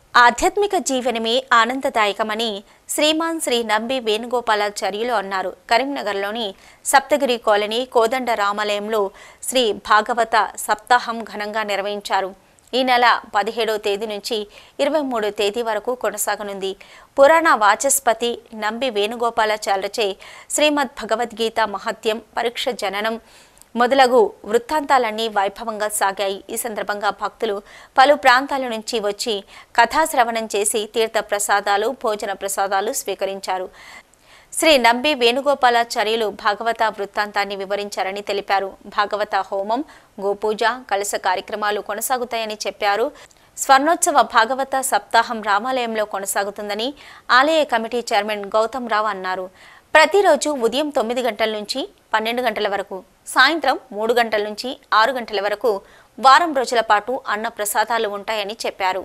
ఆధ్యాత్మిక జీవనమే ఆనందదాయకమని శ్రీమాన్ శ్రీ నంబి వేణుగోపాలాచార్యులు అన్నారు కరీంనగర్లోని సప్తగిరి కాలనీ కోదండ రామాలయంలో శ్రీ భాగవత సప్తాహం ఘనంగా నిర్వహించారు ఈ నెల పదిహేడవ తేదీ నుంచి ఇరవై మూడో తేదీ వరకు కొనసాగనుంది పురాణ వాచస్పతి నంబి వేణుగోపాలాచార్యచే శ్రీమద్ భగవద్గీత మహత్యం పరీక్ష జననం మొదలగు వృత్తాంతాలన్నీ వైభవంగా సాగాయి ఈ సందర్భంగా భక్తులు పలు ప్రాంతాల నుంచి వచ్చి కథాశ్రవణం చేసి తీర్థ ప్రసాదాలు భోజన ప్రసాదాలు స్వీకరించారు శ్రీ నంబి వేణుగోపాలాచార్యులు భాగవత వృత్తాంతాన్ని వివరించారని తెలిపారు భాగవత హోమం గోపూజ కలస కార్యక్రమాలు కొనసాగుతాయని చెప్పారు స్వర్ణోత్సవ భాగవత సప్తాహం రామాలయంలో కొనసాగుతుందని ఆలయ కమిటీ చైర్మన్ గౌతమ్ రావు అన్నారు ప్రతిరోజు ఉదయం తొమ్మిది గంటల నుంచి పన్నెండు గంటల వరకు సాయంత్రం మూడు గంటల నుంచి ఆరు గంటల వరకు వారం రోజుల పాటు అన్న ప్రసాదాలు ఉంటాయని చెప్పారు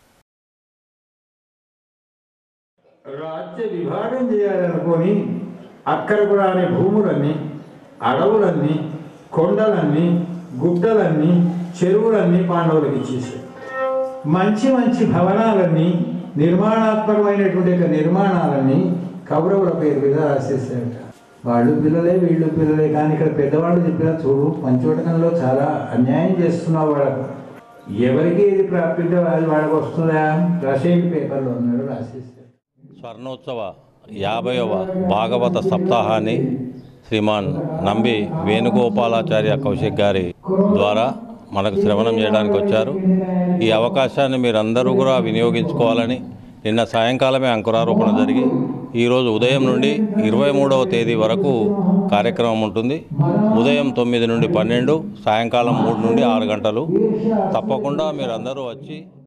రాజ్య విభాగం చేయాలనుకొని అక్కడ కూడా అనే భూములన్నీ అడవులన్నీ కొండలన్నీ గుడ్డలన్నీ చెరువులన్నీ పాండవులకు ఇచ్చేసారు మంచి మంచి భవనాలన్నీ నిర్మాణాత్మకమైనటువంటి యొక్క నిర్మాణాలన్నీ కౌరవుల పేరు మీద రాసేసారట వాళ్ళు పిల్లలే వీళ్ళు పిల్లలే కానీ ఇక్కడ పెద్దవాళ్ళు చెప్పినా చూడు పంచోటకంలో చాలా అన్యాయం చేస్తున్నావు వాళ్ళకు ఎవరికి ఏది ప్రాప్తిగా వాళ్ళు వాళ్ళకి వస్తుందా రాసేయండి పేపర్లో ఉన్నాడు రాసేసారు స్వర్ణోత్సవ యాభైవ భాగవత సప్తాహాన్ని శ్రీమాన్ నంబి వేణుగోపాలాచార్య కౌశిక్ గారి ద్వారా మనకు శ్రవణం చేయడానికి వచ్చారు ఈ అవకాశాన్ని మీరందరూ కూడా వినియోగించుకోవాలని నిన్న సాయంకాలమే అంకురారోపణ జరిగి ఈరోజు ఉదయం నుండి ఇరవై మూడవ తేదీ వరకు కార్యక్రమం ఉంటుంది ఉదయం తొమ్మిది నుండి పన్నెండు సాయంకాలం మూడు నుండి ఆరు గంటలు తప్పకుండా మీరందరూ వచ్చి